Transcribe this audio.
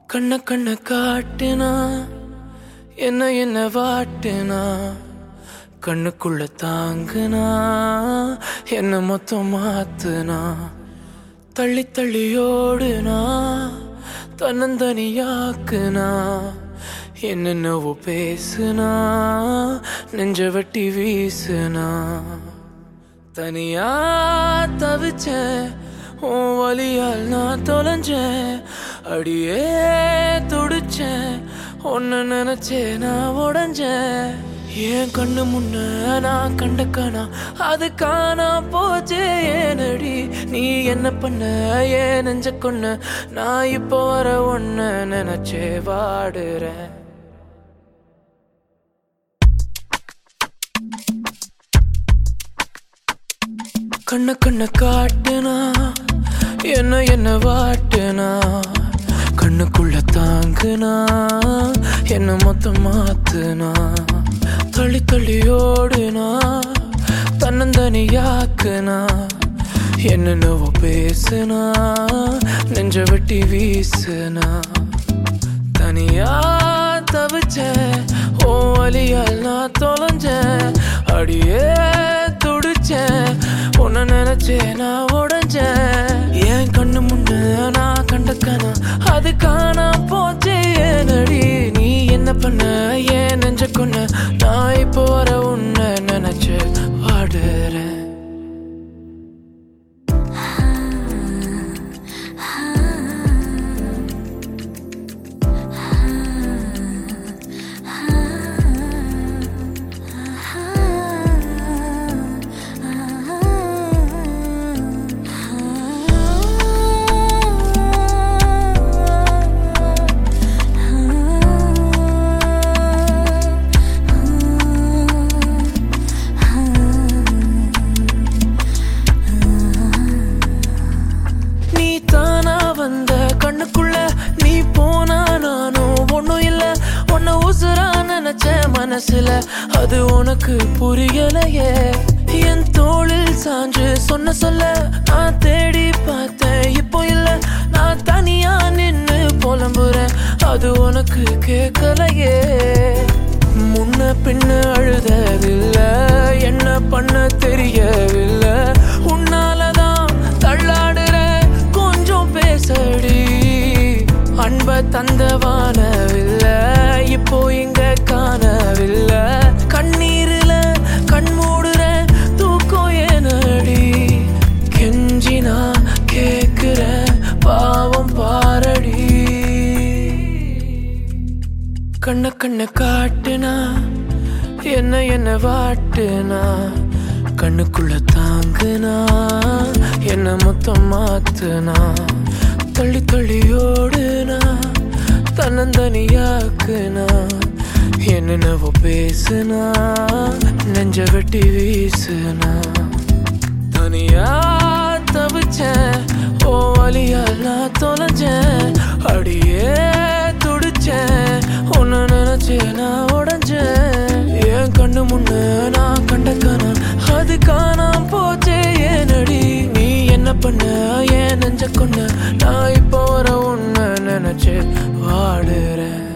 கண்ண கண்ண காட்டுனா என்ன என்ன வாட்டுனா கண்ணுக்குள்ள தாங்குனா என்ன மொத்தம் மாத்துனா தள்ளி தள்ளி ஓடுனா தன்னந்தனியாக்குனா என்னென்னவோ பேசுனா நெஞ்ச வெட்டி வீசுனா தனியா தவிச்சேன் உன் வலியால் நான் தொலைஞ்சேன் அடியே துடிச்சேன் ஒன்னு நினைச்சே நான் உடஞ்சேன் என் கண்ணு முன்ன நான் கண்ட காணா அது காணா போச்சே ஏனடி நீ என்ன பண்ண ஏன் நெஞ்ச கொன்ன நான் இப்போ வர ஒன்ன நினைச்சே வாடுறேன் கண்ண கண்ண காட்டுனா என்ன என்ன வாட்டுனா கண்ணுக்குள்ள தாங்குனா என்ன மொத்தம் மாத்துனா தள்ளி தள்ளி ஓடுனா தன்னந்தனியாக்குனா என்னென்னவோ பேசுனா நெஞ்ச வெட்டி வீசுனா தனியா தவிச்சேன் ஓ வலியால் நான் தொலைஞ்சேன் அடியே துடிச்சேன் உன்னை நினைச்சே நான் உடஞ்சேன் என் கண்ணு முன்ன நான் கண்ட கனா அது காணா போச்சே ஏனடி நீ என்ன பண்ண ஏன் நெஞ்ச கொன்ன நான் இப்போ வர உன்னை நினைச்சு வாடுறேன் நீ தானா வந்த கண்ணுக்குள்ள நீ போனா நானும் ஒண்ணும் இல்ல உன்னை உசுரா நினைச்ச மனசுல அது உனக்கு புரியலையே என் தோளில் சாஞ்சு சொன்ன சொல்ல நான் தேடி பார்த்தேன் இப்போ இல்ல நான் தனியா நின்னு புலம்புறேன் அது உனக்கு கேட்கலையே முன்ன பின்ன அழுததில்ல என்ன பண்ண தெரியவில்லை உன்னாலதான் தள்ளாடுற கொஞ்சம் பேசடி அன்ப தந்தவானவில்லை இப்போ இங்க காணவில்லை கண்ணீரில கண் மூடுற தூக்கம் ஏனடி கெஞ்சினா கேக்குற பாவம் பாரடி கண்ண கண்ண காட்டுனா என்ன என்ன வாட்டுனா கண்ணுக்குள்ள தாங்குனா என்ன மொத்தம் மாத்துனா தள்ளி தள்ளி ஓடுனா தன்னந்தனியாக்குனா என்னென்னவோ பேசுனா நெஞ்ச வெட்டி வீசுனா தனியா தவிச்சேன் ஓ வலியால் நான் தொலைஞ்சேன் அடியே துடிச்சேன் உன்னை நினைச்சே நான் உடஞ்சேன் என் கண்ணு முன்ன நான் கண்ட காணா அது காணாம போச்சே ஏனடி நீ என்ன பண்ண ஏன் நெஞ்ச கொன்ன நான் இப்போ வர உன்னை நினைச்சு வாடுறேன்